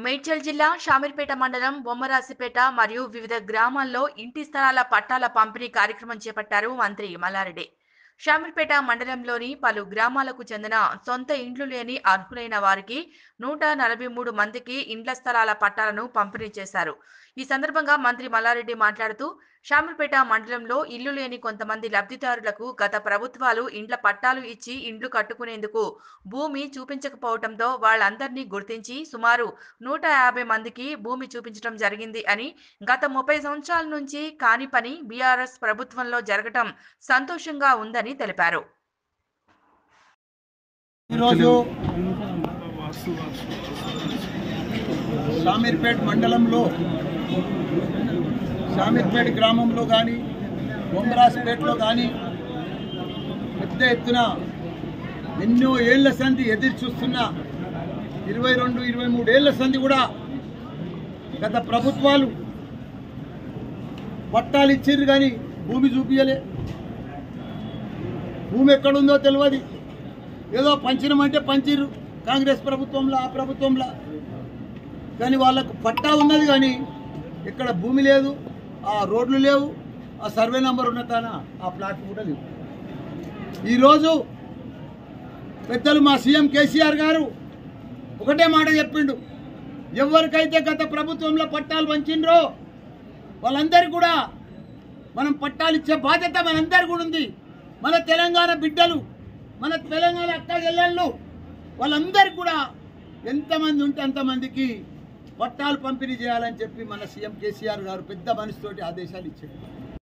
మేడ్చల్ జిల్లా షామీర్పేట మండలం బొమ్మరాసిపేట మరియు వివిధ గ్రామాల్లో ఇంటి స్థలాల పట్టాల పంపిణీ కార్యక్రమం చేపట్టారు మంత్రి మల్లారెడ్డి షామీర్పేట మండలంలోని పలు గ్రామాలకు చెందిన సొంత ఇండ్లు లేని అర్హులైన వారికి నూట నలభై మూడు మందికి ఇండ్ల స్థలాల పట్టాలను పంపిణీ చేశారు ఈ సందర్భంగా మంత్రి మల్లారెడ్డి మాట్లాడుతూ షామీర్పేట మండలంలో ఇల్లు లేని కొంతమంది లబ్ధిదారులకు గత ప్రభుత్వాలు ఇండ్ల పట్టాలు ఇచ్చి ఇండ్లు కట్టుకునేందుకు భూమి చూపించకపోవడంతో వాళ్ళందరినీ గుర్తించి సుమారు నూట యాభై మందికి భూమి చూపించడం జరిగింది అని గత ముప్పై సంవత్సరాల నుంచి కాని పని బీఆర్ఎస్ ప్రభుత్వంలో జరగటం సంతోషంగా ఉందని తెలిపారు ఈరోజు షామీర్పేట్ మండలంలో షామీర్పేట్ గ్రామంలో కానీ బొమ్మరాజ్పేటలో కానీ పెద్ద ఎత్తున ఎన్నో ఏళ్ల సంధి ఎదురు చూస్తున్న ఇరవై రెండు ఇరవై మూడేళ్ల సంధి కూడా గత ప్రభుత్వాలు పట్టాలు ఇచ్చిర్రు కానీ భూమి చూపించలే భూమి ఎక్కడుందో తెలియదు ఏదో పంచినమంటే పంచిర్రు కాంగ్రెస్ ప్రభుత్వంలో ఆ ప్రభుత్వంలో కానీ వాళ్ళకు పట్టా ఉన్నది కానీ ఇక్కడ భూమి లేదు ఆ రోడ్లు లేవు ఆ సర్వే నెంబర్ ఉన్న తాన ఆ ప్లాట్ కూడా లేవు ఈరోజు పెద్దలు మా సీఎం కేసీఆర్ గారు ఒకటే మాట చెప్పిండు ఎవరికైతే గత ప్రభుత్వంలో పట్టాలు పంచిండ్రో వాళ్ళందరికీ కూడా మనం పట్టాలు ఇచ్చే బాధ్యత మనందరి కూడా ఉంది మన తెలంగాణ బిడ్డలు మన తెలంగాణ అక్క చెల్లెళ్ళు వాళ్ళందరికీ కూడా ఎంతమంది ఉంటే అంతమందికి పట్టాలు పంపిణీ చేయాలని చెప్పి మన సీఎం కేసీఆర్ గారు పెద్ద మనసుతోటి ఆదేశాలు ఇచ్చారు